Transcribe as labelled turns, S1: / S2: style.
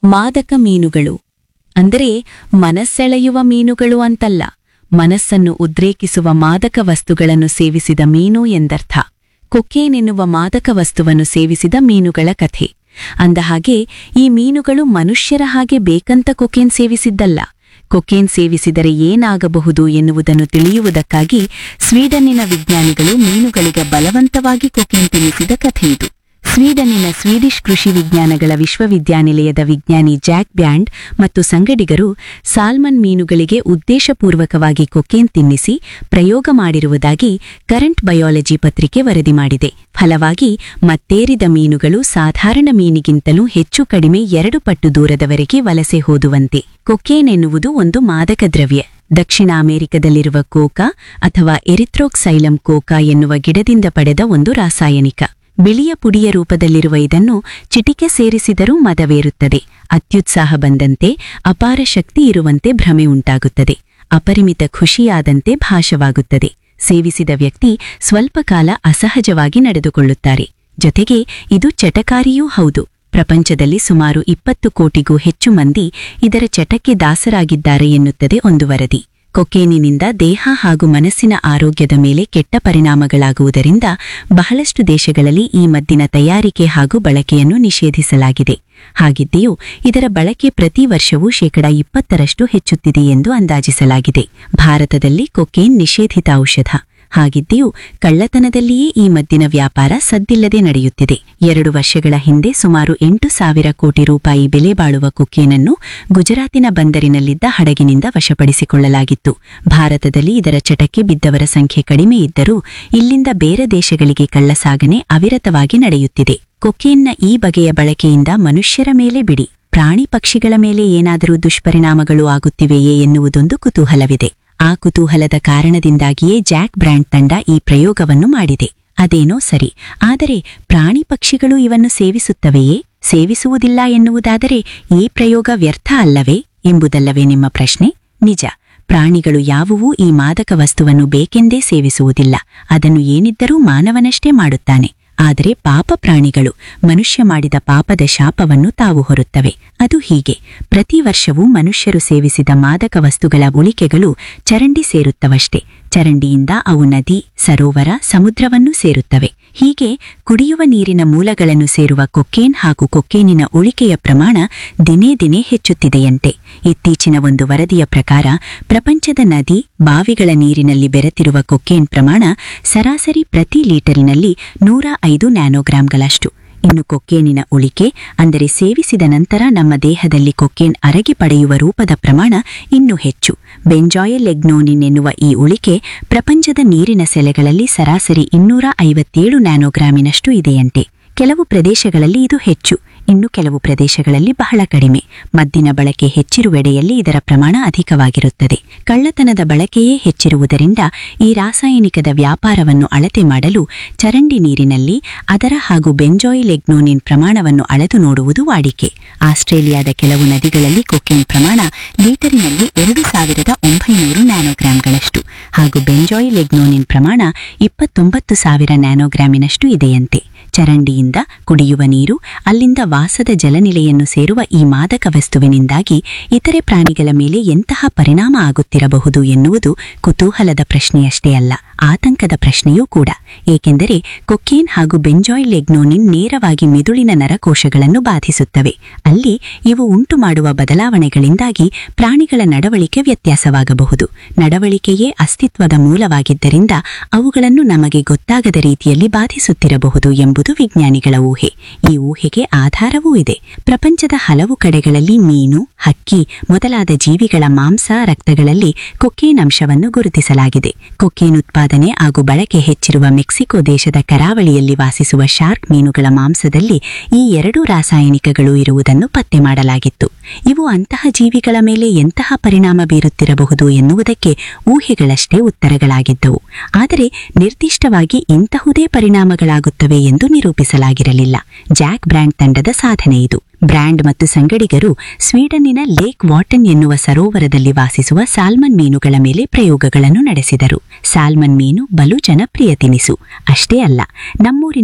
S1: ಮಾದಕ ಮೀನುಗಳು ಅಂದರೆ ಮನಸ್ಸೆಳೆಯುವ ಮೀನುಗಳು ಅಂತಲ್ಲ ಮನಸ್ಸನ್ನು ಉದ್ರೇಕಿಸುವ ಮಾದಕ ವಸ್ತುಗಳನ್ನು ಸೇವಿಸಿದ ಮೀನು ಎಂದರ್ಥ ಕೊಕೇನ್ ಎನ್ನುವ ಮಾದಕ ವಸ್ತುವನ್ನು ಸೇವಿಸಿದ ಮೀನುಗಳ ಕಥೆ ಅಂದಹಾಗೆ ಈ ಮೀನುಗಳು ಮನುಷ್ಯರ ಹಾಗೆ ಬೇಕಂತ ಕೊಕೇನ್ ಸೇವಿಸಿದ್ದಲ್ಲ ಕೊಕೇನ್ ಸೇವಿಸಿದರೆ ಏನಾಗಬಹುದು ಎನ್ನುವುದನ್ನು ತಿಳಿಯುವುದಕ್ಕಾಗಿ ಸ್ವೀಡನ್ನಿನ ವಿಜ್ಞಾನಿಗಳು ಮೀನುಗಳಿಗೆ ಬಲವಂತವಾಗಿ ಕೊಕೇನ್ ತಿನ್ನಿಸಿದ ಕಥೆಯಿದು ಸ್ವೀಡನ್ನಿನ ಸ್ವೀಡಿಷ್ ಕೃಷಿ ವಿಜ್ಞಾನಗಳ ವಿಶ್ವವಿದ್ಯಾನಿಲಯದ ವಿಜ್ಞಾನಿ ಜಾಕ್ ಬ್ಯಾಂಡ್ ಮತ್ತು ಸಂಗಡಿಗರು ಸಾಲ್ಮನ್ ಮೀನುಗಳಿಗೆ ಉದ್ದೇಶಪೂರ್ವಕವಾಗಿ ಕೊಕೇನ್ ತಿನ್ನಿಸಿ ಪ್ರಯೋಗ ಮಾಡಿರುವುದಾಗಿ ಕರೆಂಟ್ ಬಯಾಲಜಿ ಪತ್ರಿಕೆ ವರದಿ ಮಾಡಿದೆ ಫಲವಾಗಿ ಮತ್ತೇರಿದ ಮೀನುಗಳು ಸಾಧಾರಣ ಮೀನಿಗಿಂತಲೂ ಹೆಚ್ಚು ಕಡಿಮೆ ಎರಡು ಪಟ್ಟು ದೂರದವರೆಗೆ ವಲಸೆ ಹೋದುವಂತೆ ಕೊಕೇನ್ ಎನ್ನುವುದು ಒಂದು ಮಾದಕ ದ್ರವ್ಯ ದಕ್ಷಿಣ ಅಮೆರಿಕದಲ್ಲಿರುವ ಕೋಕಾ ಅಥವಾ ಎರಿಥ್ರೋಕ್ಸೈಲಂ ಕೋಕಾ ಎನ್ನುವ ಗಿಡದಿಂದ ಪಡೆದ ಒಂದು ರಾಸಾಯನಿಕ ಬಿಳಿಯ ಪುಡಿಯ ರೂಪದಲ್ಲಿರುವ ಇದನ್ನು ಚಿಟಿಕೆ ಸೇರಿಸಿದರೂ ಮದವೇರುತ್ತದೆ ಅತ್ಯುತ್ಸಾಹ ಬಂದಂತೆ ಅಪಾರ ಶಕ್ತಿ ಇರುವಂತೆ ಭ್ರಮೆ ಉಂಟಾಗುತ್ತದೆ ಅಪರಿಮಿತ ಖುಷಿಯಾದಂತೆ ಭಾಷವಾಗುತ್ತದೆ ಸೇವಿಸಿದ ವ್ಯಕ್ತಿ ಸ್ವಲ್ಪ ಕಾಲ ಅಸಹಜವಾಗಿ ನಡೆದುಕೊಳ್ಳುತ್ತಾರೆ ಜೊತೆಗೆ ಇದು ಚಟಕಾರಿಯೂ ಹೌದು ಪ್ರಪಂಚದಲ್ಲಿ ಸುಮಾರು ಇಪ್ಪತ್ತು ಕೋಟಿಗೂ ಹೆಚ್ಚು ಮಂದಿ ಇದರ ಚಟಕ್ಕೆ ದಾಸರಾಗಿದ್ದಾರೆ ಎನ್ನುತ್ತದೆ ಒಂದು ವರದಿ ಕೊಕೇನಿನಿಂದ ದೇಹ ಹಾಗೂ ಮನಸ್ಸಿನ ಆರೋಗ್ಯದ ಮೇಲೆ ಕೆಟ್ಟ ಪರಿಣಾಮಗಳಾಗುವುದರಿಂದ ಬಹಳಷ್ಟು ದೇಶಗಳಲ್ಲಿ ಈ ಮದ್ದಿನ ತಯಾರಿಕೆ ಹಾಗೂ ಬಳಕೆಯನ್ನು ನಿಷೇಧಿಸಲಾಗಿದೆ ಹಾಗಿದ್ದೆಯೂ ಇದರ ಬಳಕೆ ಪ್ರತಿ ವರ್ಷವೂ ಶೇಕಡ ಇಪ್ಪತ್ತರಷ್ಟು ಹೆಚ್ಚುತ್ತಿದೆ ಎಂದು ಅಂದಾಜಿಸಲಾಗಿದೆ ಭಾರತದಲ್ಲಿ ಕೊಕೇನ್ ನಿಷೇಧಿತ ಔಷಧ ಹಾಗಿದ್ದೆಯೂ ಕಳ್ಳತನದಲ್ಲಿಯೇ ಈ ಮದ್ದಿನ ವ್ಯಾಪಾರ ಸದ್ದಿಲ್ಲದೆ ನಡೆಯುತ್ತಿದೆ ಎರಡು ವರ್ಷಗಳ ಹಿಂದೆ ಸುಮಾರು ಎಂಟು ಸಾವಿರ ಕೋಟಿ ರೂಪಾಯಿ ಬೆಲೆ ಬಾಳುವ ಕೊಕೇನನ್ನು ಗುಜರಾತಿನ ಬಂದರಿನಲ್ಲಿದ್ದ ಹಡಗಿನಿಂದ ವಶಪಡಿಸಿಕೊಳ್ಳಲಾಗಿತ್ತು ಭಾರತದಲ್ಲಿ ಇದರ ಚಟಕ್ಕೆ ಬಿದ್ದವರ ಸಂಖ್ಯೆ ಕಡಿಮೆ ಇದ್ದರೂ ಇಲ್ಲಿಂದ ಬೇರೆ ದೇಶಗಳಿಗೆ ಕಳ್ಳಸಾಗಣೆ ಅವಿರತವಾಗಿ ನಡೆಯುತ್ತಿದೆ ಕೊಕೇನ್ನ ಈ ಬಗೆಯ ಬಳಕೆಯಿಂದ ಮನುಷ್ಯರ ಮೇಲೆ ಬಿಡಿ ಪ್ರಾಣಿ ಪಕ್ಷಿಗಳ ಮೇಲೆ ಏನಾದರೂ ದುಷ್ಪರಿಣಾಮಗಳು ಆಗುತ್ತಿವೆಯೇ ಎನ್ನುವುದೊಂದು ಕುತೂಹಲವಿದೆ ಆ ಕುತೂಹಲದ ಕಾರಣದಿಂದಾಗಿಯೇ ಜಾಕ್ ಬ್ರ್ಯಾಂಡ್ ತಂಡ ಈ ಪ್ರಯೋಗವನ್ನು ಮಾಡಿದೆ ಅದೇನೋ ಸರಿ ಆದರೆ ಪ್ರಾಣಿ ಪಕ್ಷಿಗಳು ಇವನ್ನು ಸೇವಿಸುತ್ತವೆಯೇ ಸೇವಿಸುವುದಿಲ್ಲ ಎನ್ನುವುದಾದರೆ ಈ ಪ್ರಯೋಗ ವ್ಯರ್ಥ ಅಲ್ಲವೇ ಎಂಬುದಲ್ಲವೇ ನಿಮ್ಮ ಪ್ರಶ್ನೆ ನಿಜ ಪ್ರಾಣಿಗಳು ಯಾವುವೂ ಈ ಮಾದಕ ವಸ್ತುವನ್ನು ಬೇಕೆಂದೇ ಸೇವಿಸುವುದಿಲ್ಲ ಅದನ್ನು ಏನಿದ್ದರೂ ಮಾನವನಷ್ಟೇ ಮಾಡುತ್ತಾನೆ ಆದರೆ ಪಾಪ ಪ್ರಾಣಿಗಳು ಮನುಷ್ಯ ಮಾಡಿದ ಪಾಪದ ಶಾಪವನ್ನು ತಾವು ಹೊರುತ್ತವೆ ಅದು ಹೀಗೆ ಪ್ರತಿ ವರ್ಷವೂ ಮನುಷ್ಯರು ಸೇವಿಸಿದ ಮಾದಕ ವಸ್ತುಗಳ ಉಳಿಕೆಗಳು ಚರಂಡಿ ಸೇರುತ್ತವಷ್ಟೇ ಚರಂಡಿಯಿಂದ ಅವು ನದಿ ಸರೋವರ ಸಮುದ್ರವನ್ನು ಸೇರುತ್ತವೆ ಹೀಗೆ ಕುಡಿಯುವ ನೀರಿನ ಮೂಲಗಳನ್ನು ಸೇರುವ ಕೊಕ್ಕೇನ್ ಹಾಗೂ ಕೊಕ್ಕೇನಿನ ಉಳಿಕೆಯ ಪ್ರಮಾಣ ದಿನೇ ದಿನೇ ಹೆಚ್ಚುತ್ತಿದೆಯಂತೆ ಇತ್ತೀಚಿನ ಒಂದು ವರದಿಯ ಪ್ರಕಾರ ಪ್ರಪಂಚದ ನದಿ ಬಾವಿಗಳ ನೀರಿನಲ್ಲಿ ಬೆರೆತಿರುವ ಕೊಕ್ಕೇನ್ ಪ್ರಮಾಣ ಸರಾಸರಿ ಪ್ರತಿ ಲೀಟರಿನಲ್ಲಿ ನೂರ ಐದು ನ್ಯಾನೋಗ್ರಾಂಗಳಷ್ಟು ಇನ್ನು ಕೊಕ್ಕೇನಿನ ಉಳಿಕೆ ಅಂದರೆ ಸೇವಿಸಿದ ನಂತರ ನಮ್ಮ ದೇಹದಲ್ಲಿ ಕೊಕ್ಕೇನ್ ಅರಗಿ ಪಡೆಯುವ ರೂಪದ ಪ್ರಮಾಣ ಇನ್ನೂ ಹೆಚ್ಚು ಬೆಂಜಾಯಲ್ ಎಗ್ನೋನಿನ್ ಎನ್ನುವ ಈ ಉಳಿಕೆ ಪ್ರಪಂಚದ ನೀರಿನ ಸೆಲೆಗಳಲ್ಲಿ ಸರಾಸರಿ ಇನ್ನೂರ ಐವತ್ತೇಳು ನ್ಯಾನೋಗ್ರಾಮಿನಷ್ಟು ಇದೆಯಂತೆ ಕೆಲವು ಪ್ರದೇಶಗಳಲ್ಲಿ ಇದು ಹೆಚ್ಚು ಇನ್ನು ಕೆಲವು ಪ್ರದೇಶಗಳಲ್ಲಿ ಬಹಳ ಕಡಿಮೆ ಮದ್ದಿನ ಬಳಕೆ ಹೆಚ್ಚಿರುವೆಡೆಯಲ್ಲಿ ಇದರ ಪ್ರಮಾಣ ಅಧಿಕವಾಗಿರುತ್ತದೆ ಕಳ್ಳತನದ ಬಳಕೆಯೇ ಹೆಚ್ಚಿರುವುದರಿಂದ ಈ ರಾಸಾಯನಿಕದ ವ್ಯಾಪಾರವನ್ನು ಅಳತೆ ಮಾಡಲು ಚರಂಡಿ ನೀರಿನಲ್ಲಿ ಅದರ ಹಾಗೂ ಬೆಂಜಾಯಿಲ್ ಎಗ್ನೋನಿನ್ ಪ್ರಮಾಣವನ್ನು ಅಳೆದು ನೋಡುವುದು ವಾಡಿಕೆ ಆಸ್ಟ್ರೇಲಿಯಾದ ಕೆಲವು ನದಿಗಳಲ್ಲಿ ಕೊಕೇನ್ ಪ್ರಮಾಣ ಲೀಟರಿನಲ್ಲಿ ಎರಡು ಸಾವಿರದ ಒಂಬೈನೂರು ನ್ಯಾನೋಗ್ರಾಂಗಳಷ್ಟು ಹಾಗೂ ಬೆಂಜಾಯಿಲ್ ಎಗ್ನೋನಿನ್ ಪ್ರಮಾಣ ಇಪ್ಪತ್ತೊಂಬತ್ತು ಸಾವಿರ ನ್ಯಾನೋಗ್ರಾಮಿನಷ್ಟು ಇದೆಯಂತೆ ಚರಂಡಿಯಿಂದ ಕುಡಿಯುವ ನೀರು ಅಲ್ಲಿಂದ ವಾಸದ ಜಲನಿಲೆಯನ್ನು ಸೇರುವ ಈ ಮಾದಕ ವಸ್ತುವಿನಿಂದಾಗಿ ಇತರೆ ಪ್ರಾಣಿಗಳ ಮೇಲೆ ಎಂತಹ ಪರಿಣಾಮ ಆಗುತ್ತಿರಬಹುದು ಎನ್ನುವುದು ಕುತೂಹಲದ ಪ್ರಶ್ನೆಯಷ್ಟೇ ಅಲ್ಲ ಆತಂಕದ ಪ್ರಶ್ನೆಯೂ ಕೂಡ ಏಕೆಂದರೆ ಕೊಕ್ಕೇನ್ ಹಾಗೂ ಬೆಂಜಾಯಿಲ್ ಎಗ್ನೋನಿನ್ ನೇರವಾಗಿ ಮಿದುಳಿನ ನರಕೋಶಗಳನ್ನು ಬಾಧಿಸುತ್ತವೆ ಅಲ್ಲಿ ಇವು ಉಂಟು ಮಾಡುವ ಬದಲಾವಣೆಗಳಿಂದಾಗಿ ಪ್ರಾಣಿಗಳ ನಡವಳಿಕೆ ವ್ಯತ್ಯಾಸವಾಗಬಹುದು ನಡವಳಿಕೆಯೇ ಅಸ್ತಿತ್ವದ ಮೂಲವಾಗಿದ್ದರಿಂದ ಅವುಗಳನ್ನು ನಮಗೆ ಗೊತ್ತಾಗದ ರೀತಿಯಲ್ಲಿ ಬಾಧಿಸುತ್ತಿರಬಹುದು ಎಂಬುದು ವಿಜ್ಞಾನಿಗಳ ಊಹೆ ಈ ಊಹೆಗೆ ಆಧಾರವೂ ಇದೆ ಪ್ರಪಂಚದ ಹಲವು ಕಡೆಗಳಲ್ಲಿ ಮೀನು ಹಕ್ಕಿ ಮೊದಲಾದ ಜೀವಿಗಳ ಮಾಂಸ ರಕ್ತಗಳಲ್ಲಿ ಕೊಕ್ಕೇನ್ ಅಂಶವನ್ನು ಗುರುತಿಸಲಾಗಿದೆ ಕೊಕ್ಕೇನ್ ಉತ್ಪಾದನೆ ಹಾಗೂ ಬಳಕೆ ಹೆಚ್ಚಿರುವ ಮೆಕ್ಸಿಕೋ ದೇಶದ ಕರಾವಳಿಯಲ್ಲಿ ವಾಸಿಸುವ ಶಾರ್ಕ್ ಮೀನುಗಳ ಮಾಂಸದಲ್ಲಿ ಈ ಎರಡೂ ರಾಸಾಯನಿಕಗಳು ಇರುವುದನ್ನು ಪತ್ತೆ ಮಾಡಲಾಗಿತ್ತು ಇವು ಅಂತಹ ಜೀವಿಗಳ ಮೇಲೆ ಎಂತಹ ಪರಿಣಾಮ ಬೀರುತ್ತಿರಬಹುದು ಎನ್ನುವುದಕ್ಕೆ ಊಹೆಗಳಷ್ಟೇ ಉತ್ತರಗಳಾಗಿದ್ದವು ಆದರೆ ನಿರ್ದಿಷ್ಟವಾಗಿ ಇಂತಹುದೇ ಪರಿಣಾಮಗಳಾಗುತ್ತವೆ ಎಂದು ನಿರೂಪಿಸಲಾಗಿರಲಿಲ್ಲ ಜಾಕ್ ಬ್ರ್ಯಾಂಡ್ ತಂಡದ ಸಾಧನೆ ಇದು ಬ್ರ್ಯಾಂಡ್ ಮತ್ತು ಸಂಗಡಿಗರು ಸ್ವೀಡನ್ನಿನ ಲೇಕ್ ವಾಟನ್ ಎನ್ನುವ ಸರೋವರದಲ್ಲಿ ವಾಸಿಸುವ ಸಾಲ್ಮನ್ ಮೀನುಗಳ ಮೇಲೆ ಪ್ರಯೋಗಗಳನ್ನು ನಡೆಸಿದರು ಸಾಲ್ಮನ್ ಮೀನು ಬಲು ಜನಪ್ರಿಯ ತಿನಿಸು ಅಷ್ಟೇ ಅಲ್ಲ ನಮ್ಮೂರಿನ